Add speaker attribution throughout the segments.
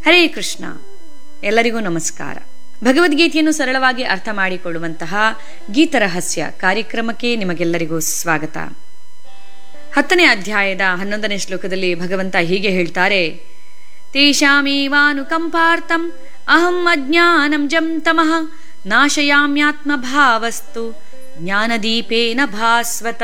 Speaker 1: ಹರೇ ಕೃಷ್ಣ ಎಲ್ಲರಿಗೂ ನಮಸ್ಕಾರ ಭಗವದ್ಗೀತೆಯನ್ನು ಸರಳವಾಗಿ ಅರ್ಥ ಮಾಡಿಕೊಳ್ಳುವಂತಹ ಗೀತರಹಸ್ಯ ಕಾರ್ಯಕ್ರಮಕ್ಕೆ ನಿಮಗೆಲ್ಲರಿಗೂ ಸ್ವಾಗತ ಹತ್ತನೇ ಅಧ್ಯಾಯದ ಹನ್ನೊಂದನೇ ಶ್ಲೋಕದಲ್ಲಿ ಭಗವಂತ ಹೀಗೆ ಹೇಳ್ತಾರೆ ತೇಷಾಮೇವಾನುಕಂಪಾರ್ಥಂ ಅಹಂ ಅಜ್ಞಾನಂ ಜಂ ತಮಃ ನಾಶಯಾಮ್ಯಾತ್ಮಭಾವಸ್ತು ಜ್ಞಾನದೀಪೇನ ಭಾಸ್ವತ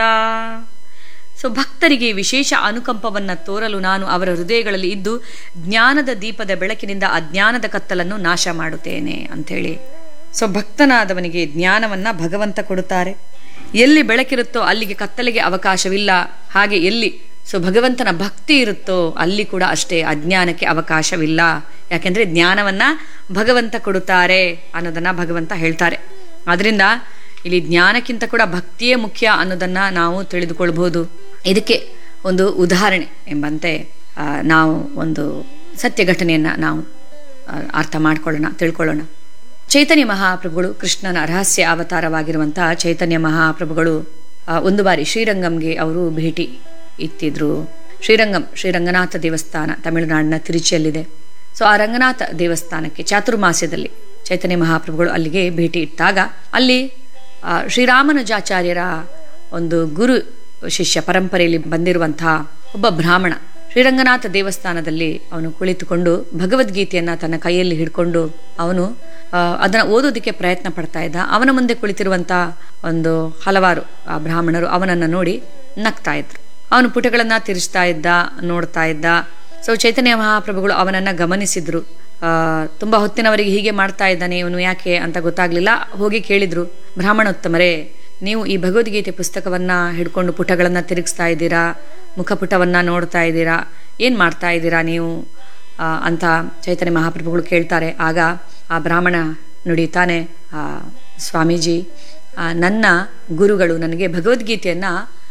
Speaker 1: ಸೊ ಭಕ್ತರಿಗೆ ವಿಶೇಷ ಅನುಕಂಪವನ್ನು ತೋರಲು ನಾನು ಅವರ ಹೃದಯಗಳಲ್ಲಿ ಇದ್ದು ಜ್ಞಾನದ ದೀಪದ ಬೆಳಕಿನಿಂದ ಅಜ್ಞಾನದ ಕತ್ತಲನ್ನು ನಾಶ ಮಾಡುತ್ತೇನೆ ಅಂಥೇಳಿ ಸೊ ಭಕ್ತನಾದವನಿಗೆ ಜ್ಞಾನವನ್ನ ಭಗವಂತ ಕೊಡುತ್ತಾರೆ ಎಲ್ಲಿ ಬೆಳಕಿರುತ್ತೋ ಅಲ್ಲಿಗೆ ಕತ್ತಲೆಗೆ ಅವಕಾಶವಿಲ್ಲ ಹಾಗೆ ಎಲ್ಲಿ ಸೊ ಭಗವಂತನ ಭಕ್ತಿ ಇರುತ್ತೋ ಅಲ್ಲಿ ಕೂಡ ಅಷ್ಟೇ ಅಜ್ಞಾನಕ್ಕೆ ಅವಕಾಶವಿಲ್ಲ ಯಾಕೆಂದ್ರೆ ಜ್ಞಾನವನ್ನ ಭಗವಂತ ಕೊಡುತ್ತಾರೆ ಅನ್ನೋದನ್ನ ಭಗವಂತ ಹೇಳ್ತಾರೆ ಆದ್ರಿಂದ ಇಲ್ಲಿ ಜ್ಞಾನಕ್ಕಿಂತ ಕೂಡ ಭಕ್ತಿಯೇ ಮುಖ್ಯ ಅನ್ನೋದನ್ನ ನಾವು ತಿಳಿದುಕೊಳ್ಬಹುದು ಇದಕ್ಕೆ ಒಂದು ಉದಾಹರಣೆ ಎಂಬಂತೆ ಆ, ನಾವು ಒಂದು ಸತ್ಯ ಘಟನೆಯನ್ನ ನಾವು ಆ, ಅರ್ಥ ಮಾಡ್ಕೊಳ್ಳೋಣ ತಿಳ್ಕೊಳ್ಳೋಣ ಚೈತನ್ಯ ಮಹಾಪ್ರಭುಗಳು ಕೃಷ್ಣನ ರಹಸ್ಯ ಅವತಾರವಾಗಿರುವಂತಹ ಚೈತನ್ಯ ಮಹಾಪ್ರಭುಗಳು ಆ, ಒಂದು ಬಾರಿ ಶ್ರೀರಂಗಂಗೆ ಅವರು ಭೇಟಿ ಇತ್ತಿದ್ರು ಶ್ರೀರಂಗಂ ಶ್ರೀರಂಗನಾಥ ದೇವಸ್ಥಾನ ತಮಿಳುನಾಡಿನ ತಿರುಚಿಯಲ್ಲಿದೆ ಸೊ ಆ ರಂಗನಾಥ ದೇವಸ್ಥಾನಕ್ಕೆ ಚಾತುರ್ಮಾಸ್ಯದಲ್ಲಿ ಚೈತನ್ಯ ಮಹಾಪ್ರಭುಗಳು ಅಲ್ಲಿಗೆ ಭೇಟಿ ಇಟ್ಟಾಗ ಅಲ್ಲಿ ಆ, ಶ್ರೀರಾಮನುಜಾಚಾರ್ಯರ ಒಂದು ಗುರು ಶಿಷ್ಯ ಪರಂಪರೆಯಲ್ಲಿ ಬಂದಿರುವಂತಹ ಒಬ್ಬ ಬ್ರಾಹ್ಮಣ ಶ್ರೀರಂಗನಾಥ ದೇವಸ್ಥಾನದಲ್ಲಿ ಅವನು ಕುಳಿತುಕೊಂಡು ಭಗವದ್ಗೀತೆಯನ್ನ ತನ್ನ ಕೈಯಲ್ಲಿ ಹಿಡ್ಕೊಂಡು ಅವನು ಆ, ಅದನ್ನ ಓದೋದಕ್ಕೆ ಪ್ರಯತ್ನ ಪಡ್ತಾ ಇದ್ದ ಅವನ ಮುಂದೆ ಕುಳಿತಿರುವಂತಹ ಒಂದು ಹಲವಾರು ಆ ಬ್ರಾಹ್ಮಣರು ಅವನನ್ನ ನೋಡಿ ನಗ್ತಾ ಇದ್ರು ಅವನು ಪುಟಗಳನ್ನ ತಿರುಚ್ತಾ ಇದ್ದ ನೋಡ್ತಾ ಇದ್ದ ಸೊ ಚೈತನ್ಯ ಮಹಾಪ್ರಭುಗಳು ಅವನನ್ನ ಗಮನಿಸಿದ್ರು ಆ, ತುಂಬಾ ಹೊತ್ತಿನವರೆಗೆ ಹೀಗೆ ಮಾಡ್ತಾ ಇದ್ದಾನೆ ಇವನು ಯಾಕೆ ಅಂತ ಗೊತ್ತಾಗ್ಲಿಲ್ಲ ಹೋಗಿ ಕೇಳಿದ್ರು ಬ್ರಾಹ್ಮಣೋತ್ತಮರೇ ನೀವು ಈ ಭಗವದ್ಗೀತೆ ಪುಸ್ತಕವನ್ನ ಹಿಡ್ಕೊಂಡು ಪುಟಗಳನ್ನ ತಿರುಗಿಸ್ತಾ ಇದ್ದೀರಾ ಮುಖಪುಟವನ್ನ ನೋಡ್ತಾ ಇದ್ದೀರಾ ಏನ್ ಮಾಡ್ತಾ ಇದ್ದೀರಾ ನೀವು ಆ, ಅಂತ ಚೈತನ್ಯ ಮಹಾಪ್ರಭುಗಳು ಕೇಳ್ತಾರೆ ಆಗ ಆ ಬ್ರಾಹ್ಮಣ ನುಡಿತಾನೆ ಆ ಸ್ವಾಮೀಜಿ ಆ, ನನ್ನ ಗುರುಗಳು ನನಗೆ ಭಗವದ್ಗೀತೆಯನ್ನ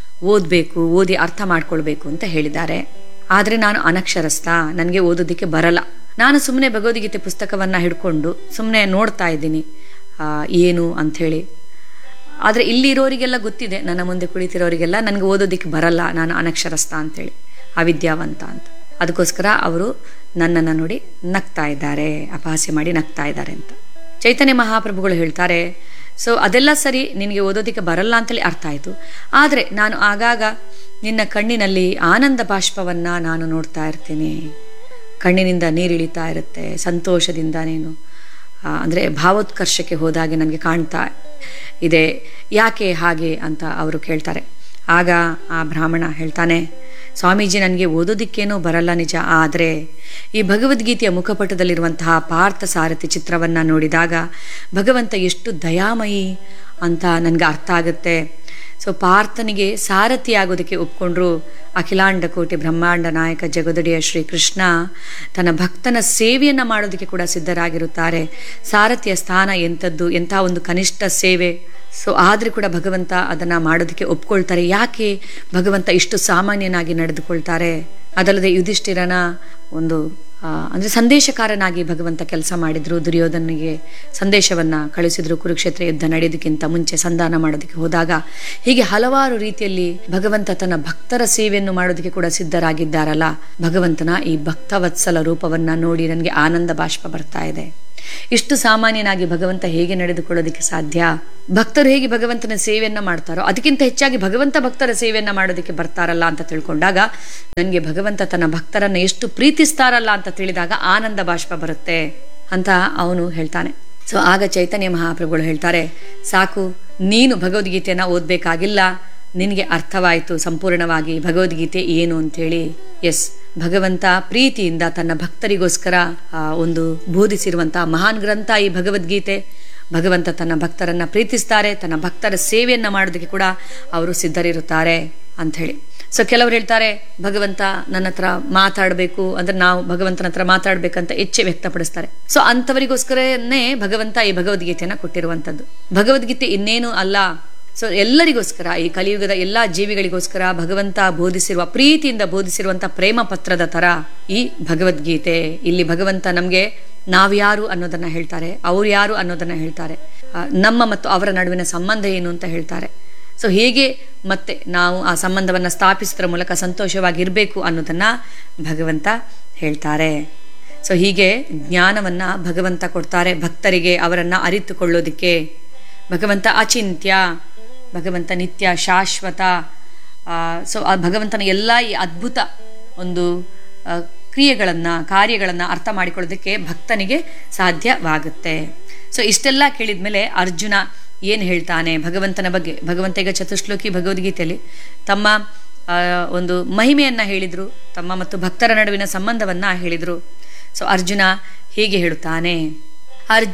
Speaker 1: ಓದಬೇಕು ಓದಿ ಅರ್ಥ ಮಾಡ್ಕೊಳ್ಬೇಕು ಅಂತ ಹೇಳಿದ್ದಾರೆ ಆದರೆ ನಾನು ಅನಕ್ಷರಸ್ಥ ನನಗೆ ಓದೋದಕ್ಕೆ ಬರಲ್ಲ ನಾನು ಸುಮ್ಮನೆ ಭಗವದ್ಗೀತೆ ಪುಸ್ತಕವನ್ನ ಹಿಡ್ಕೊಂಡು ಸುಮ್ಮನೆ ನೋಡ್ತಾ ಇದ್ದೀನಿ ಆ, ಏನು ಅಂಥೇಳಿ ಆದರೆ ಇಲ್ಲಿರೋರಿಗೆಲ್ಲ ಗೊತ್ತಿದೆ ನನ್ನ ಮುಂದೆ ಕುಳಿತಿರೋರಿಗೆಲ್ಲ ನನಗೆ ಓದೋದಕ್ಕೆ ಬರಲ್ಲ ನಾನು ಅನಕ್ಷರಸ್ಥ ಅಂತೇಳಿ ಅವಿದ್ಯಾವಂತ ಅಂತ ಅದಕ್ಕೋಸ್ಕರ ಅವರು ನನ್ನನ್ನು ನೋಡಿ ನಗ್ತಾ ಇದ್ದಾರೆ ಅಪಹಾಸ್ಯ ಮಾಡಿ ನಗ್ತಾ ಇದ್ದಾರೆ ಅಂತ ಚೈತನ್ಯ ಮಹಾಪ್ರಭುಗಳು ಹೇಳ್ತಾರೆ ಸೊ ಅದೆಲ್ಲ ಸರಿ ನಿನಗೆ ಓದೋದಕ್ಕೆ ಬರಲ್ಲ ಅಂತೇಳಿ ಅರ್ಥ ಆಯಿತು ಆದರೆ ನಾನು ಆಗಾಗ ನಿನ್ನ ಕಣ್ಣಿನಲ್ಲಿ ಆನಂದ ಬಾಷ್ಪವನ್ನ ನಾನು ನೋಡ್ತಾ ಇರ್ತೀನಿ ಕಣ್ಣಿನಿಂದ ನೀರಿಳಿತಾ ಇರುತ್ತೆ ಸಂತೋಷದಿಂದ ನೀನು ಆ, ಅಂದ್ರೆ ಭಾವೋತ್ಕರ್ಷಕ್ಕೆ ಹೋದಾಗೆ ನನಗೆ ಕಾಣ್ತಾ ಇದೆ ಯಾಕೆ ಹಾಗೆ ಅಂತ ಅವರು ಕೇಳ್ತಾರೆ ಆಗ ಆ ಬ್ರಾಹ್ಮಣ ಹೇಳ್ತಾನೆ ಸ್ವಾಮೀಜಿ ನನಗೆ ಓದೋದಿಕ್ಕೇನೂ ಬರಲ್ಲ ನಿಜ ಆದರೆ ಈ ಭಗವದ್ಗೀತೆಯ ಮುಖಪಟದಲ್ಲಿರುವಂತಹ ಪಾರ್ಥ ಸಾರಥಿ ಚಿತ್ರವನ್ನ ನೋಡಿದಾಗ ಭಗವಂತ ಎಷ್ಟು ದಯಾಮಯಿ ಅಂತ ನನಗೆ ಅರ್ಥ ಆಗುತ್ತೆ ಸೊ ಪಾರ್ಥನಿಗೆ ಸಾರಥಿ ಆಗೋದಕ್ಕೆ ಒಪ್ಕೊಂಡ್ರು ಅಖಿಲಾಂಡ ಕೋಟಿ ಬ್ರಹ್ಮಾಂಡ ನಾಯಕ ಜಗದಡಿಯ ಶ್ರೀ ಕೃಷ್ಣ ತನ್ನ ಭಕ್ತನ ಸೇವೆಯನ್ನ ಮಾಡೋದಕ್ಕೆ ಕೂಡ ಸಿದ್ಧರಾಗಿರುತ್ತಾರೆ ಸಾರಥಿಯ ಸ್ಥಾನ ಎಂಥದ್ದು ಎಂಥ ಒಂದು ಕನಿಷ್ಠ ಸೇವೆ ಸೊ ಆದ್ರೆ ಕೂಡ ಭಗವಂತ ಅದನ್ನ ಮಾಡೋದಕ್ಕೆ ಒಪ್ಕೊಳ್ತಾರೆ ಯಾಕೆ ಭಗವಂತ ಇಷ್ಟು ಸಾಮಾನ್ಯನಾಗಿ ನಡೆದುಕೊಳ್ತಾರೆ ಅದಲ್ಲದೆ ಯುಧಿಷ್ಠಿರನ ಒಂದು ಆ, ಅಂದ್ರೆ ಸಂದೇಶಕಾರನಾಗಿ ಭಗವಂತ ಕೆಲಸ ಮಾಡಿದ್ರು ದುರ್ಯೋಧನಿಗೆ ಸಂದೇಶವನ್ನ ಕಳಿಸಿದ್ರು ಕುರುಕ್ಷೇತ್ರ ಯುದ್ಧ ನಡೆಯೋದಕ್ಕಿಂತ ಮುಂಚೆ ಸಂಧಾನ ಮಾಡೋದಕ್ಕೆ ಹೋದಾಗ ಹೀಗೆ ಹಲವಾರು ರೀತಿಯಲ್ಲಿ ಭಗವಂತ ತನ್ನ ಭಕ್ತರ ಸೇವೆಯನ್ನು ಮಾಡೋದಕ್ಕೆ ಕೂಡ ಸಿದ್ಧರಾಗಿದ್ದಾರಲ್ಲ ಭಗವಂತನ ಈ ಭಕ್ತವತ್ಸಲ ರೂಪವನ್ನ ನೋಡಿ ನನಗೆ ಆನಂದ ಬಾಷ್ಪ ಬರ್ತಾ ಇದೆ ಇಷ್ಟು ಸಾಮಾನ್ಯನಾಗಿ ಭಗವಂತ ಹೇಗೆ ನಡೆದುಕೊಳ್ಳೋದಕ್ಕೆ ಸಾಧ್ಯ ಭಕ್ತರು ಹೇಗೆ ಭಗವಂತನ ಸೇವೆಯನ್ನ ಮಾಡ್ತಾರೋ ಅದಕ್ಕಿಂತ ಹೆಚ್ಚಾಗಿ ಭಗವಂತ ಭಕ್ತರ ಸೇವೆಯನ್ನ ಮಾಡೋದಕ್ಕೆ ಬರ್ತಾರಲ್ಲ ಅಂತ ತಿಳ್ಕೊಂಡಾಗ ನನಗೆ ಭಗವಂತ ತನ್ನ ಭಕ್ತರನ್ನ ಎಷ್ಟು ಪ್ರೀತಿಸ್ತಾರಲ್ಲ ಅಂತ ತಿಳಿದಾಗ ಆನಂದ ಬಾಷ್ಪ ಬರುತ್ತೆ ಅಂತ ಅವನು ಹೇಳ್ತಾನೆ ಸೊ ಆಗ ಚೈತನ್ಯ ಮಹಾಪ್ರಭುಗಳು ಹೇಳ್ತಾರೆ ಸಾಕು ನೀನು ಭಗವದ್ಗೀತೆಯನ್ನ ಓದ್ಬೇಕಾಗಿಲ್ಲ ನಿನಗೆ ಅರ್ಥವಾಯಿತು ಸಂಪೂರ್ಣವಾಗಿ ಭಗವದ್ಗೀತೆ ಏನು ಅಂತೇಳಿ ಎಸ್ ಭಗವಂತ ಪ್ರೀತಿಯಿಂದ ತನ್ನ ಭಕ್ತರಿಗೋಸ್ಕರ ಆ, ಒಂದು ಬೋಧಿಸಿರುವಂತಹ ಮಹಾನ್ ಗ್ರಂಥ ಈ ಭಗವದ್ಗೀತೆ ಭಗವಂತ ತನ್ನ ಭಕ್ತರನ್ನ ಪ್ರೀತಿಸ್ತಾರೆ ತನ್ನ ಭಕ್ತರ ಸೇವೆಯನ್ನ ಮಾಡೋದಕ್ಕೆ ಕೂಡ ಅವರು ಸಿದ್ಧರಿರುತ್ತಾರೆ ಅಂತ ಹೇಳಿ ಸೊ ಕೆಲವರು ಹೇಳ್ತಾರೆ ಭಗವಂತ ನನ್ನ ಹತ್ರ ಮಾತಾಡಬೇಕು ಅಂದ್ರೆ ನಾವು ಭಗವಂತನ ಹತ್ರ ಮಾತಾಡ್ಬೇಕಂತ ಇಚ್ಛೆ ವ್ಯಕ್ತಪಡಿಸ್ತಾರೆ ಸೊ ಅಂಥವರಿಗೋಸ್ಕರನೇ ಭಗವಂತ ಈ ಭಗವದ್ಗೀತೆಯನ್ನ ಕೊಟ್ಟಿರುವಂತದ್ದು ಭಗವದ್ಗೀತೆ ಇನ್ನೇನು ಅಲ್ಲ ಸೊ ಎಲ್ಲರಿಗೋಸ್ಕರ ಈ ಕಲಿಯುಗದ ಎಲ್ಲಾ ಜೀವಿಗಳಿಗೋಸ್ಕರ ಭಗವಂತ ಬೋಧಿಸಿರುವ ಪ್ರೀತಿಯಿಂದ ಬೋಧಿಸಿರುವಂತ ಪ್ರೇಮ ಪತ್ರದ ತರ ಈ ಭಗವದ್ಗೀತೆ ಇಲ್ಲಿ ಭಗವಂತ ನಮ್ಗೆ ನಾವ್ಯಾರು ಅನ್ನೋದನ್ನ ಹೇಳ್ತಾರೆ ಅವ್ರು ಯಾರು ಅನ್ನೋದನ್ನ ಹೇಳ್ತಾರೆ ಆ, ನಮ್ಮ ಮತ್ತು ಅವರ ನಡುವಿನ ಸಂಬಂಧ ಏನು ಅಂತ ಹೇಳ್ತಾರೆ ಸೊ ಹೇಗೆ ಮತ್ತೆ ನಾವು ಆ ಸಂಬಂಧವನ್ನ ಸ್ಥಾಪಿಸೋದ್ರ ಮೂಲಕ ಸಂತೋಷವಾಗಿರ್ಬೇಕು ಅನ್ನೋದನ್ನ ಭಗವಂತ ಹೇಳ್ತಾರೆ ಸೊ ಹೀಗೆ ಜ್ಞಾನವನ್ನು ಭಗವಂತ ಕೊಡ್ತಾರೆ ಭಕ್ತರಿಗೆ ಅವರನ್ನು ಅರಿತುಕೊಳ್ಳೋದಕ್ಕೆ ಭಗವಂತ ಅಚಿಂತ್ಯ ಭಗವಂತ ನಿತ್ಯ ಶಾಶ್ವತ ಸೊ ಆ ಭಗವಂತನ ಎಲ್ಲ ಈ ಅದ್ಭುತ ಒಂದು ಕ್ರಿಯೆಗಳನ್ನು ಕಾರ್ಯಗಳನ್ನು ಅರ್ಥ ಮಾಡಿಕೊಳ್ಳೋದಕ್ಕೆ ಭಕ್ತನಿಗೆ ಸಾಧ್ಯವಾಗುತ್ತೆ ಸೊ ಇಷ್ಟೆಲ್ಲ ಕೇಳಿದ ಮೇಲೆ ಅರ್ಜುನ ಏನು ಹೇಳ್ತಾನೆ ಭಗವಂತನ ಬಗ್ಗೆ ಭಗವಂತ ಈಗ ಚತುಶ್ಲೋಕಿ ಭಗವದ್ಗೀತೆಯಲ್ಲಿ ತಮ್ಮ ಒಂದು ಮಹಿಮೆಯನ್ನು ಹೇಳಿದರು ತಮ್ಮ ಮತ್ತು ಭಕ್ತರ ನಡುವಿನ ಸಂಬಂಧವನ್ನು ಹೇಳಿದರು ಸೊ ಅರ್ಜುನ ಹೀಗೆ ಹೇಳುತ್ತಾನೆ